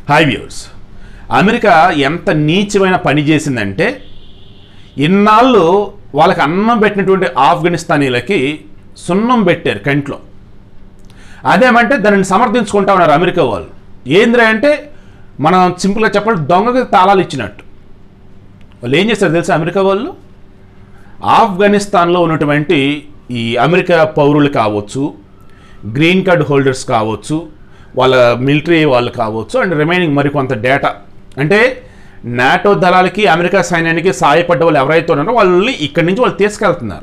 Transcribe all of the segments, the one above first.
high viewers America ఎంత నీచమైన పని చేసిందంటే ఇన్నాళ్ళు వాళ్ళకి అన్నం పెట్టినటువంటి ఆఫ్ఘనిస్తానీలకి సున్నం పెట్టారు కంట్లో అదేమంటే దానిని సమర్థించుకుంటా ఉన్నారు అమెరికా వాళ్ళు ఏంద్రా అంటే మనం సింపుల్గా చెప్పాలి దొంగకి తాళాలు ఇచ్చినట్టు వాళ్ళు ఏం చేస్తారు తెలుసా అమెరికా వాళ్ళు ఆఫ్ఘనిస్తాన్లో ఉన్నటువంటి ఈ అమెరికా పౌరులు కావచ్చు గ్రీన్ కార్డ్ హోల్డర్స్ కావచ్చు వాళ్ళ మిలిటరీ వాళ్ళు కావచ్చు అండ్ రిమైనింగ్ మరికొంత డేటా అంటే నాటో దళాలకి అమెరికా సైన్యానికి సాయపడ్డ వాళ్ళు ఎవరైతే ఉన్నారో వాళ్ళని ఇక్కడి నుంచి వాళ్ళు తీసుకెళ్తున్నారు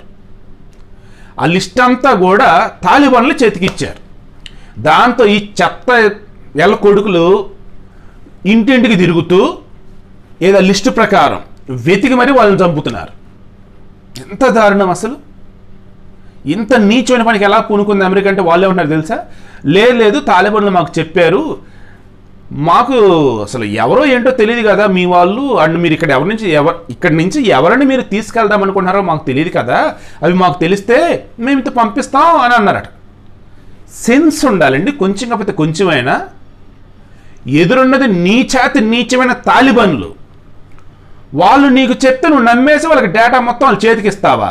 ఆ లిస్ట్ అంతా కూడా తాలిబాన్లు చేతికిచ్చారు దాంతో ఈ చెత్త ఎల్ల కొడుకులు ఇంటింటికి తిరుగుతూ ఏదో లిస్టు ప్రకారం వెతికి మరి వాళ్ళని చంపుతున్నారు ఎంత దారుణం అసలు ఇంత నీచమైన పనికి ఎలా పూనుకుంది అమెరికా అంటే వాళ్ళే ఉంటారు తెలుసా లేదు లేదు తాలిబాన్లు మాకు చెప్పారు మాకు అసలు ఎవరో ఏంటో తెలియదు కదా మీ వాళ్ళు అండ్ మీరు ఇక్కడ ఎవరి నుంచి ఎవరు ఇక్కడి నుంచి ఎవరిని మీరు తీసుకెళ్దాం అనుకుంటున్నారో మాకు తెలియదు కదా అవి మాకు తెలిస్తే మేము ఇంత పంపిస్తాం అని అన్నారట సెన్స్ ఉండాలండి కొంచెం కాకపోతే కొంచెమైనా ఎదురున్నది నీచాతి నీచమైన తాలిబన్లు వాళ్ళు నీకు చెప్తే నువ్వు నమ్మేసి వాళ్ళకి డేటా మొత్తం వాళ్ళ చేతికి ఇస్తావా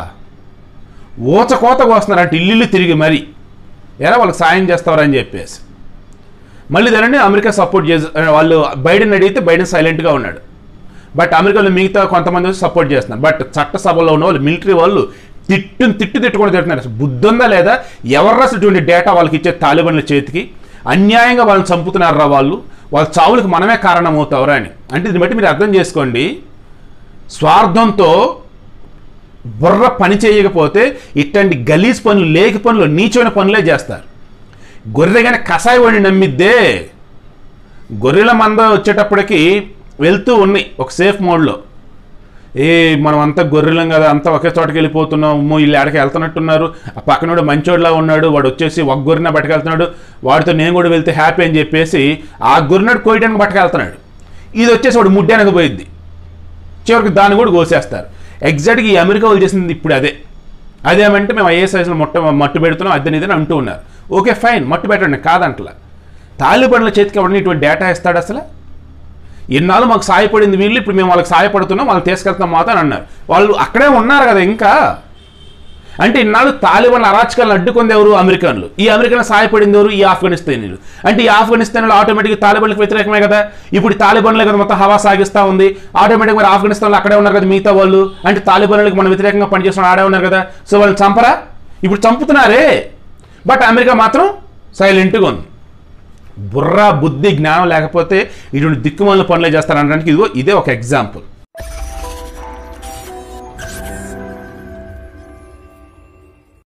ఊచకోత కోస్తున్నారు అంటే ఇల్లు తిరిగి మరి ఎలా వాళ్ళకి సాయం చేస్తారని చెప్పేసి మళ్ళీ దానిని అమెరికా సపోర్ట్ చేసి వాళ్ళు బైడెన్ అడిగితే బైడెన్ సైలెంట్గా ఉన్నాడు బట్ అమెరికాలో మిగతా కొంతమంది వచ్చి సపోర్ట్ చేస్తున్నారు బట్ చట్టసభలో ఉన్న వాళ్ళు మిలిటరీ వాళ్ళు తిట్టు తిట్టు తిట్టుకొని తిడుతున్నారు అసలు బుద్ధి ఉందా లేదా ఎవరు అసలు ఇటువంటి డేటా వాళ్ళకి ఇచ్చే తాలిబన్ల చేతికి అన్యాయంగా వాళ్ళని చంపుతున్నారా వాళ్ళు వాళ్ళ చావులకు మనమే కారణమవుతావరా అని అంటే దీన్ని బట్టి మీరు అర్థం చేసుకోండి స్వార్థంతో బుర్ర పని చేయకపోతే ఇట్లాంటి గలీజ్ పనులు లేక పనులు నీచమైన పనులే చేస్తారు గొర్రె కానీ కషాయ వాడిని నమ్మిద్దే గొర్రెల మంద వచ్చేటప్పటికి వెళ్తూ ఉన్నాయి ఒక సేఫ్ మోడ్లో ఏ మనం అంతా గొర్రెలం కదా అంతా ఒకే చోటకి వెళ్ళిపోతున్నాం అమ్మో వీళ్ళు ఎక్కడికి వెళ్తున్నట్టున్నారు ఆ పక్కనోడు మంచోడిలా ఉన్నాడు వాడు వచ్చేసి ఒక గొర్రెన పట్టుకెళ్తున్నాడు వాడితో నేను కూడా వెళ్తే హ్యాపీ అని చెప్పేసి ఆ గొర్రెనాడు కోయడానికి పట్టుకెళ్తున్నాడు ఇది వచ్చేసి వాడు ముడ్డానికి పోయిద్ది చివరికి దాన్ని కూడా కోసేస్తారు ఎగ్జాక్ట్గా ఈ అమెరికా వాళ్ళు చేసింది ఇప్పుడు అదే అదేమంటే మేము ఐఏఎస్ఐస్లో మొట్ట మట్టు పెడుతున్నాం అదని ఇదని అంటూ ఉన్నారు ఓకే ఫైన్ మట్టు పెట్టండి కాదంటలా తాలిబాన్ల చేతికి ఎవరిని ఇటువంటి డేటా ఇస్తాడు అసలు ఇన్నాళ్ళు మాకు సాయపడింది వీళ్ళు ఇప్పుడు మేము వాళ్ళకి సాయపడుతున్నాం వాళ్ళని తీసుకెళ్తాం మాతో అని అన్నారు వాళ్ళు అక్కడే ఉన్నారు కదా ఇంకా అంటే ఇన్నాళ్ళు తాలిబాన్ అరాచకాలను అడ్డుకుంది ఎవరు అమెరికన్లు ఈ అమెరికన్ సాయపడింది ఎవరు ఈ ఆఫ్ఘనిస్తానీలు అంటే ఈ ఆఫ్ఘనిస్తాన్లో ఆటోమేటిక్గా తాలిబాన్లకు వ్యతిరేకమే కదా ఇప్పుడు తాలిబాన్లే కదా మొత్తం హవా సాగిస్తూ ఉంది ఆటోమేటిక్గా మరి ఆఫ్ఘనిస్తాన్లో అక్కడే ఉన్నారు కదా మిగతా వాళ్ళు అంటే తాలిబాన్లకు మనం వ్యతిరేకంగా పనిచేస్తున్న ఆడే ఉన్నారు కదా సో వాళ్ళని చంపరా ఇప్పుడు చంపుతున్నారే బట్ అమెరికా మాత్రం సైలెంట్గా ఉంది బుర్ర బుద్ధి జ్ఞానం లేకపోతే ఇటువంటి దిక్కుమాల పనులే చేస్తారనడానికి ఇదిగో ఇదే ఒక ఎగ్జాంపుల్